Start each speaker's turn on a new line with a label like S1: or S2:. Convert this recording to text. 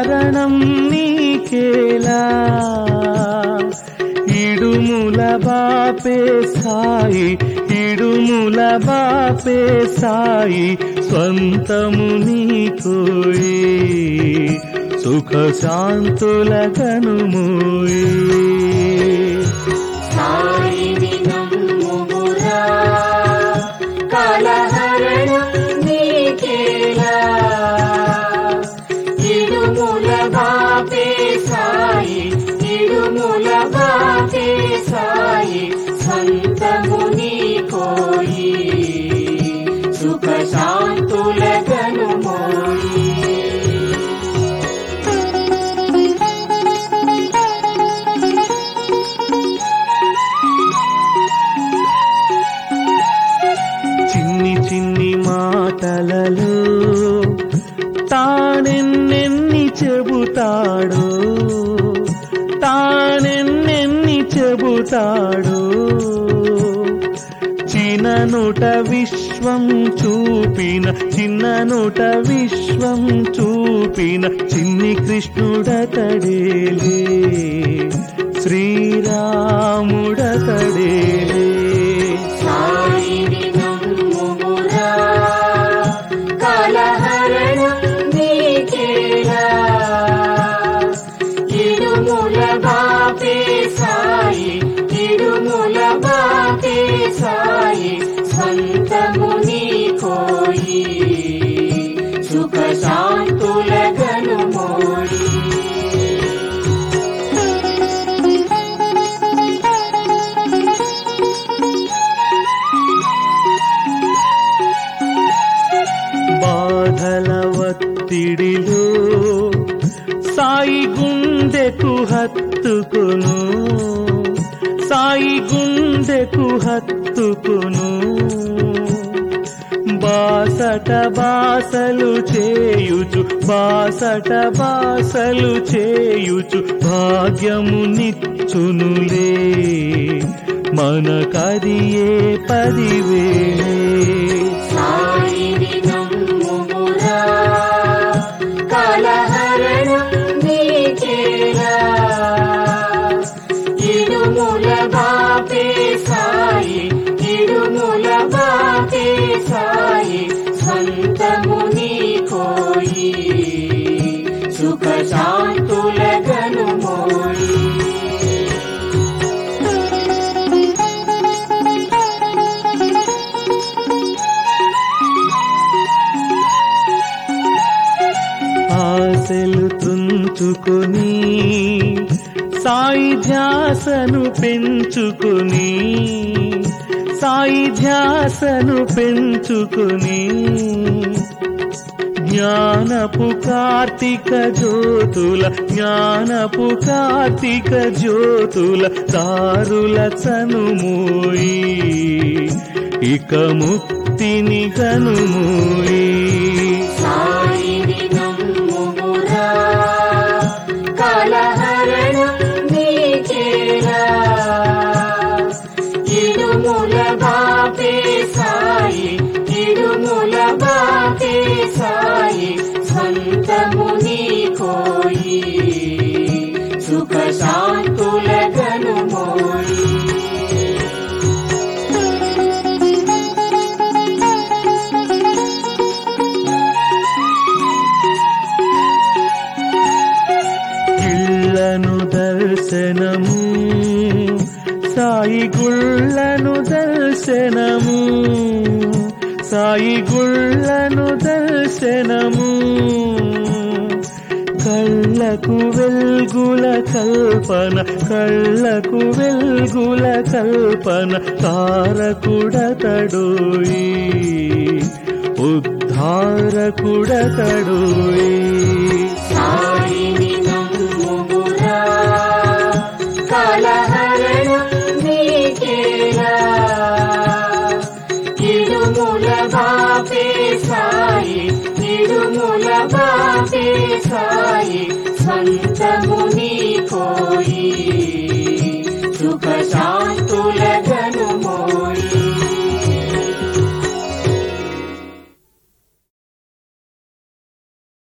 S1: హరణం నీకేలా ఇడుముల బాపే సాయి ఇడుముల బాపే సాయి స్వంతము నీకోయి సుఖ శాంతుల కనుమోయి
S2: సాయిని నమ్ముమురా కలహరణం నీకేలా ఇడుముల బాపే సాయి ఇడుముల బాపే సాయి సంతము నీకోయి సుఖ శాంతుల కనుమోయి
S1: చిన్ని చిన్ని మాటలలో తానెన్నెన్ని చెబుతాడో తానెన్నెన్ని చెబుతాడో చిన్ననుట విశ్వం చూపిన చిన్ననుట విశ్వం చూపిన చిన్ని కృష్ణుడతడేలే శ్రీరాముడతడేలే
S2: సాయిని నమ్ముమురా కలహరణం నీకేలా ఇడుముల బాపే సాయి ఇడుముల బాపే సాయి సంతము నీకోయి సుఖ శాంతుల గనుమోయి
S1: బాధల ఒత్తిడిలో సాయి గుండెకు హత్తుకును సాయి గుండెకు హత్తుకును బాసట బాసలు చేయుచు బాసట బాసలు చేయుచు భాగ్యము నిచ్చునులే మనకది ఏ పదివేలే
S2: సాయిని నమ్ముమురా కలహరణం నీకేలా ఇడుముల బాపే సాయి ఇడుముల బాపే సాయి సంతము నీకోయి సుఖ శాంతుల గనుమోయి
S1: ఆశలు తుంచుకొని సాయి ధ్యాసను పెంచుకొని సాయి ధ్యాసను పెంచుకొని జ్ఞానపు కార్తీక జ్యోతుల జ్ఞానపు కార్తీక జ్యోతుల దారుల చనుమోయి ఇక ముక్తిని కనుమోయి
S2: సాయిని నమ్ముమురా కలహరణం నీకేలా ఇడుముల బాపే సాయి ఇడుముల బాపే సాయి సంతము నీకోయి సుఖ శాంతుల గనుమోయి
S1: ఇళ్ళను దర్శనము సాయి గుళ్ళను దర్శనము సాయి గుళ్ళను దర్శనము కళ్ళకు వెల్గుల కల్పన కళ్ళకు వెల్గుల కల్పన తారకుడతడోయి ఉద్ధారకుడతడోయి
S2: సాయిని నమ్ముమురా కలహరణం నీకేలా ఇడుముల బాపే సాయి ఇడుముల బాపే సాయి